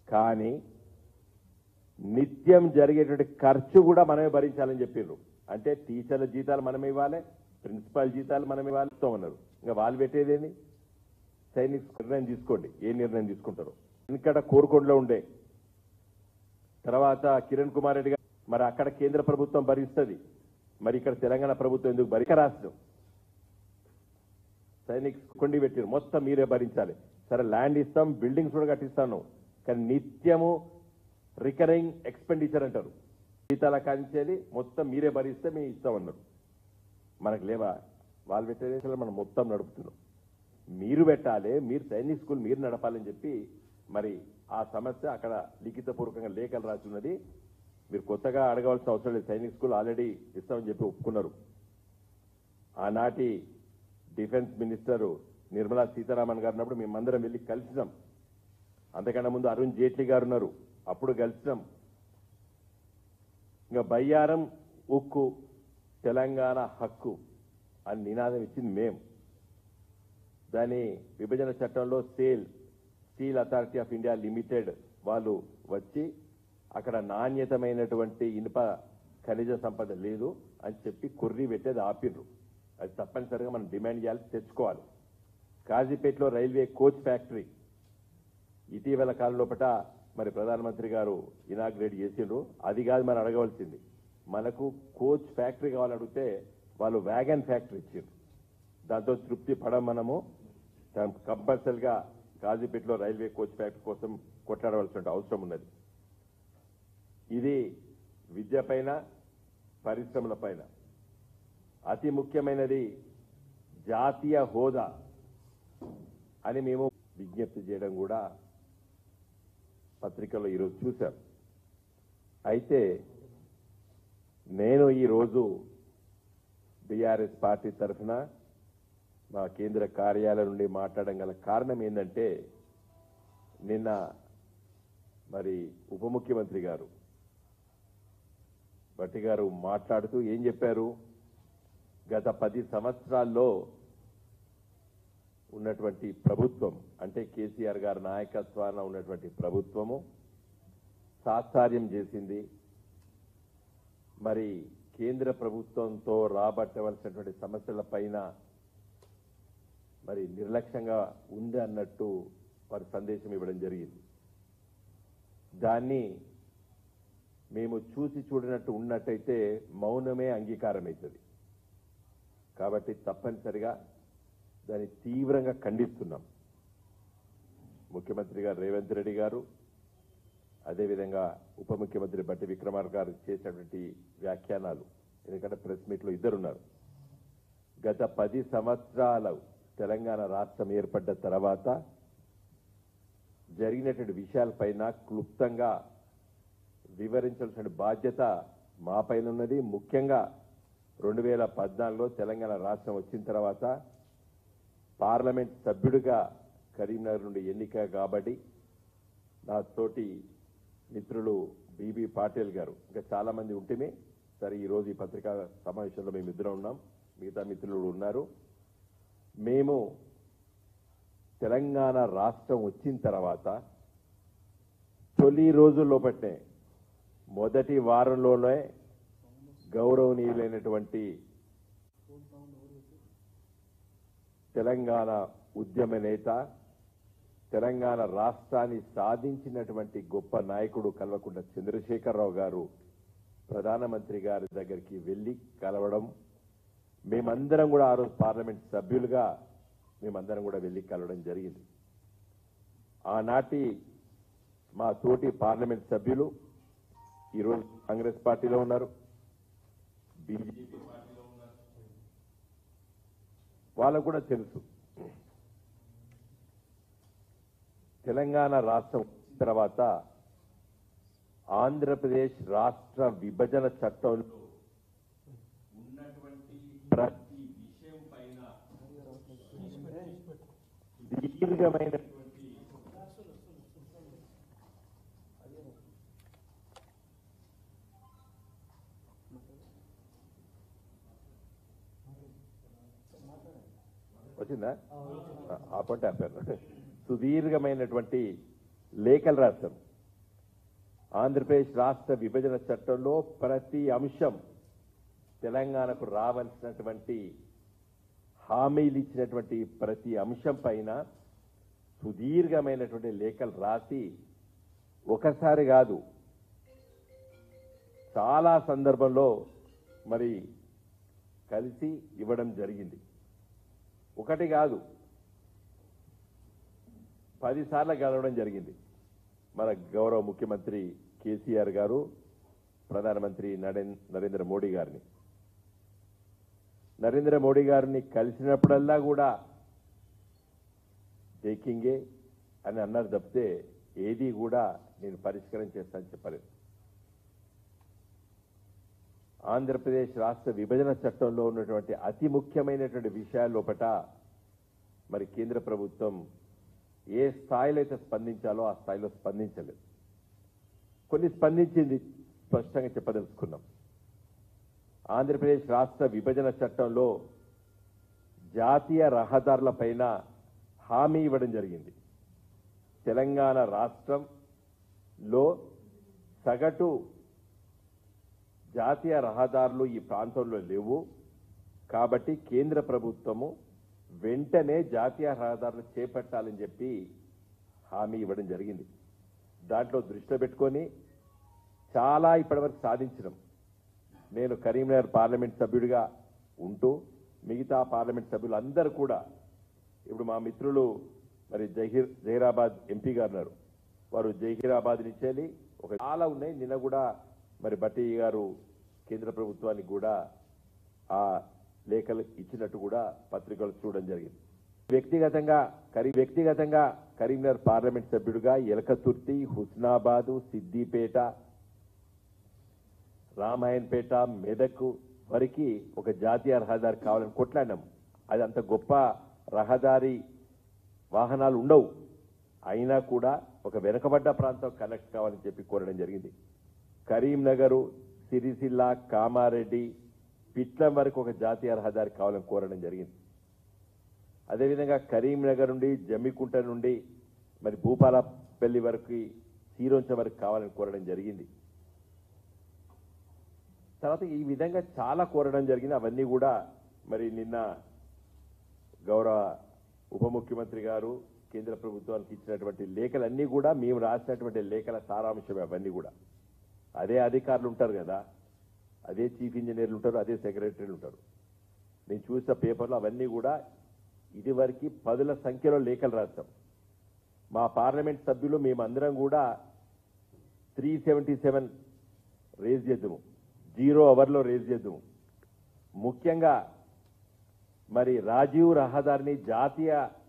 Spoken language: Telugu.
కానీ నిత్యం జరిగేటువంటి ఖర్చు కూడా మనమే భరించాలని చెప్పిండ్రు అంటే టీచర్ల జీతాలు మనమే ఇవ్వాలి ప్రిన్సిపాల్ జీతాలు మనం ఇవ్వాలి ఇస్తాం అన్నారు ఇంకా వాళ్ళు పెట్టేదేంది సైనిక్ నిర్ణయం తీసుకోండి ఏ నిర్ణయం తీసుకుంటారో ఇక్కడ కోరుకొండలో ఉండే తర్వాత కిరణ్ కుమార్ రెడ్డి గారు మరి అక్కడ కేంద్ర ప్రభుత్వం భరిస్తుంది మరి ఇక్కడ తెలంగాణ ప్రభుత్వం ఎందుకు భరిక రాష్ట్రం సైనిక్ కొండి పెట్టారు మొత్తం మీరే భరించాలి సరే ల్యాండ్ ఇస్తాం బిల్డింగ్స్ కూడా కట్టిస్తాను కానీ నిత్యము రికరింగ్ ఎక్స్పెండిచర్ అంటారు జీతాల కాంచేది మొత్తం మీరే భరిస్తే మేము ఇస్తామన్నారు మనకు లేవా వాళ్ళు పెట్టేది మనం మొత్తం నడుపుతున్నాం మీరు పెట్టాలి మీరు సైనిక్ స్కూల్ మీరు నడపాలని చెప్పి మరి ఆ సమస్య అక్కడ లిఖితపూర్వకంగా లేఖలు రాసి ఉన్నది మీరు కొత్తగా అడగవలసిన అవసరం లేదు సైనిక్ స్కూల్ ఆల్రెడీ ఇస్తామని చెప్పి ఒప్పుకున్నారు ఆనాటి డిఫెన్స్ మినిస్టర్ నిర్మలా సీతారామన్ గారు ఉన్నప్పుడు మేమందరం వెళ్ళి కలిసినాం అంతకన్నా ముందు అరుణ్ జైట్లీ గారు ఉన్నారు అప్పుడు కలిసినాం ఇంకా బయ్యారం ఉక్కు తెలంగాణ హక్కు అని నినాదం ఇచ్చింది మేం దాని విభజన చట్టంలో SAIL steel authority of India limited వాళ్ళు వచ్చి అక్కడ నాణ్యతమైనటువంటి ఇనుప ఖనిజ సంపద లేదు అని చెప్పి కుర్రీ పెట్టేది ఆపిర్రు అది తప్పనిసరిగా మనం డిమాండ్ చేయాలి తెచ్చుకోవాలి కాజీపేటలో రైల్వే కోచ్ ఫ్యాక్టరీ ఇటీవల కాలం లోపట మరి ప్రధానమంత్రి గారు ఇనాగ్రేట్ చేసిండ్రు అది కాదు మనం అడగవలసింది మనకు కోచ్ ఫ్యాక్టరీ కావాలని అడిగితే వాళ్ళు వ్యాగన్ ఫ్యాక్టరీ ఇచ్చిండ్రు దాంతో తృప్తి పడం మనము కంపల్సరిగా కాజీపేటలో రైల్వే కోచ్ ఫ్యాక్టరీ కోసం కొట్లాడవలసిన అవసరం ఉన్నది ఇది విద్య పైన పరిశ్రమల పైన అతి ముఖ్యమైనది జాతీయ హోదా అని మేము విజ్ఞప్తి చేయడం కూడా పత్రికలో ఈరోజు చూశాం అయితే నేను ఈరోజు బీఆర్ఎస్ పార్టీ తరఫున మా కేంద్ర కార్యాలయం నుండి మాట్లాడడం గల కారణం ఏంటంటే నిన్న మరి ఉప ముఖ్యమంత్రి గారు భట్టి గారు మాట్లాడుతూ ఏం చెప్పారు గత పది సంవత్సరాల్లో ఉన్నటువంటి ప్రభుత్వం అంటే కేసీఆర్ గారి నాయకత్వాన ఉన్నటువంటి ప్రభుత్వము సాత్సార్యం చేసింది మరి కేంద్ర ప్రభుత్వంతో రాబట్టవలసినటువంటి సమస్యల పైన మరి నిర్లక్ష్యంగా ఉంది అన్నట్టు వారి సందేశం ఇవ్వడం జరిగింది దాన్ని మేము చూసి చూడనట్టు ఉన్నట్టయితే మౌనమే అంగీకారం అవుతుంది కాబట్టి తప్పనిసరిగా దాన్ని తీవ్రంగా ఖండిస్తున్నాం ముఖ్యమంత్రి గారు రేవంత్ రెడ్డి గారు అదేవిధంగా ఉప ముఖ్యమంత్రి బట్టి విక్రమార్ గారు చేసినటువంటి వ్యాఖ్యానాలు ఎందుకంటే ప్రెస్ మీట్లో ఇద్దరున్నారు గత పది సంవత్సరాలు తెలంగాణ రాష్ట్రం ఏర్పడ్డ తర్వాత జరిగినటువంటి విషయాలపైన క్లుప్తంగా వివరించాల్సిన బాధ్యత మా పైన ఉన్నది ముఖ్యంగా రెండు వేల పద్నాలుగులో తెలంగాణ రాష్ట్రం వచ్చిన తర్వాత పార్లమెంట్ సభ్యుడిగా కరీంనగర్ నుండి ఎన్నిక కాబట్టి నా తోటి మిత్రులు బీబీ పాటిల్ గారు ఇంకా చాలా మంది ఉంటేనే సరే ఈ రోజు ఈ పత్రికా సమావేశంలో మేము ఇద్దరం ఉన్నాం మిగతా మిత్రులు ఉన్నారు మేము తెలంగాణ రాష్ట్రం వచ్చిన తర్వాత తొలి రోజుల్లోపట్నే మొదటి వారంలోనే గౌరవనీయులైనటువంటి తెలంగాణ ఉద్యమ నేత తెలంగాణ రాష్ట్రాన్ని సాధించినటువంటి గొప్ప నాయకుడు కల్వకుంట్ల చంద్రశేఖరరావు గారు ప్రధానమంత్రి గారి దగ్గరికి వెళ్లి కలవడం మేమందరం కూడా ఆ రోజు పార్లమెంట్ సభ్యులుగా మేమందరం కూడా వెళ్లి కలవడం జరిగింది ఆనాటి మా తోటి పార్లమెంట్ సభ్యులు ఈరోజు కాంగ్రెస్ పార్టీలో ఉన్నారు బీజేపీ పార్టీలో ఉన్నారు వాళ్ళకు కూడా తెలుసు తెలంగాణ రాష్ట్రం వచ్చిన తర్వాత ఆంధ్రప్రదేశ్ రాష్ట్ర విభజన చట్టంలో ఉన్నటువంటి ప్రతి విషయం పైన దీర్ఘమైనటువంటి వచ్చిందా ఆపంటే ఆపారు సుదీర్ఘమైనటువంటి లేఖలు రాశారు ఆంధ్రప్రదేశ్ రాష్ట్ర విభజన చట్టంలో ప్రతి అంశం తెలంగాణకు రావాల్సినటువంటి హామీలు ఇచ్చినటువంటి ప్రతి అంశం పైన సుదీర్ఘమైనటువంటి లేఖలు రాసి ఒకసారి కాదు చాలా సందర్భంలో మరి కలిసి ఇవ్వడం జరిగింది ఒకటి కాదు పదిసార్లు కలవడం జరిగింది మన గౌరవ ముఖ్యమంత్రి కేసీఆర్ గారు ప్రధానమంత్రి నరేన్- నరేంద్ర మోడీ గారిని నరేంద్ర మోడీ గారిని కలిసినప్పుడల్లా కూడా టేకింగే అని అన్నారు తప్పితే ఏది కూడా నేను పరిష్కారం చేస్తానని చెప్పలేదు ఆంధ్రప్రదేశ్ రాష్ట్ర విభజన చట్టంలో ఉన్నటువంటి అతి ముఖ్యమైనటువంటి విషయాల లోపట మరి కేంద్ర ప్రభుత్వం ఏ స్థాయిలో అయితే స్పందించాలో ఆ స్థాయిలో స్పందించలేదు కొన్ని స్పందించింది స్పష్టంగా చెప్పదలుచుకున్నాం ఆంధ్రప్రదేశ్ రాష్ట్ర విభజన చట్టంలో జాతీయ రహదారుల పైన హామీ ఇవ్వడం జరిగింది తెలంగాణ రాష్ట్రంలో సగటు జాతీయ రహదారులు ఈ ప్రాంతంలో లేవు కాబట్టి కేంద్ర ప్రభుత్వము వెంటనే జాతీయ రహదారులు చేపట్టాలని చెప్పి హామీ ఇవ్వడం జరిగింది దాంట్లో దృష్టిలో పెట్టుకొని చాలా ఇప్పటివరకు సాధించడం నేను కరీంనగర్ పార్లమెంట్ సభ్యుడిగా ఉంటూ మిగతా పార్లమెంట్ సభ్యులు అందరూ కూడా ఇప్పుడు మా మిత్రులు మరి జహీర్ జహీరాబాద్ ఎంపీ గారు ఉన్నారు వారు జహీరాబాద్ నుంచి వెళ్ళి ఒక చాలా ఉన్నాయి నిన్న కూడా మరి బట్టి గారు కేంద్ర ప్రభుత్వానికి కూడా ఆ లేఖలు ఇచ్చినట్టు కూడా పత్రికలు చూడడం జరిగింది వ్యక్తిగతంగా కరీ వ్యక్తిగతంగా కరీంనగర్ పార్లమెంట్ సభ్యుడిగా ఎలకతుర్తి హుస్నాబాదు సిద్దిపేట రామాయణపేట మెదక్ వరకు ఒక జాతీయ రహదారి కావాలని కొట్లాడినాం అది అంత గొప్ప రహదారి వాహనాలు ఉండవు అయినా కూడా ఒక వెనుకబడ్డ ప్రాంతం కనెక్ట్ కావాలని చెప్పి కోరడం జరిగింది కరీంనగర్ సిరిసిల్ల కామారెడ్డి పిట్లం వరకు ఒక జాతీయ రహదారి కావాలని కోరడం జరిగింది అదేవిధంగా కరీంనగర్ నుండి జమ్మికుంట నుండి మరి భూపాలపల్లి వరకు సీరోంచ వరకు కావాలని కోరడం జరిగింది తర్వాత ఈ విధంగా చాలా కోరడం జరిగింది అవన్నీ కూడా మరి నిన్న గౌరవ ఉప ముఖ్యమంత్రి గారు కేంద్ర ప్రభుత్వానికి ఇచ్చినటువంటి లేఖలన్నీ కూడా మేము రాసినటువంటి లేఖల సారాంశం అవన్నీ కూడా అదే అధికారులు ఉంటారు కదా అదే చీఫ్ ఇంజనీర్లు ఉంటారు అదే సెక్రటరీలు ఉంటారు నేను చూసిన పేపర్లో అవన్నీ కూడా ఇదివరకు పదుల సంఖ్యలో లేఖలు రాస్తాం మా పార్లమెంట్ సభ్యులు మేమందరం కూడా త్రీ సెవెంటీ సెవెన్ రేజ్ చేద్దాము జీరో అవర్లో రేజ్ చేద్దాము ముఖ్యంగా మరి రాజీవ్ రహదారిని జాతీయ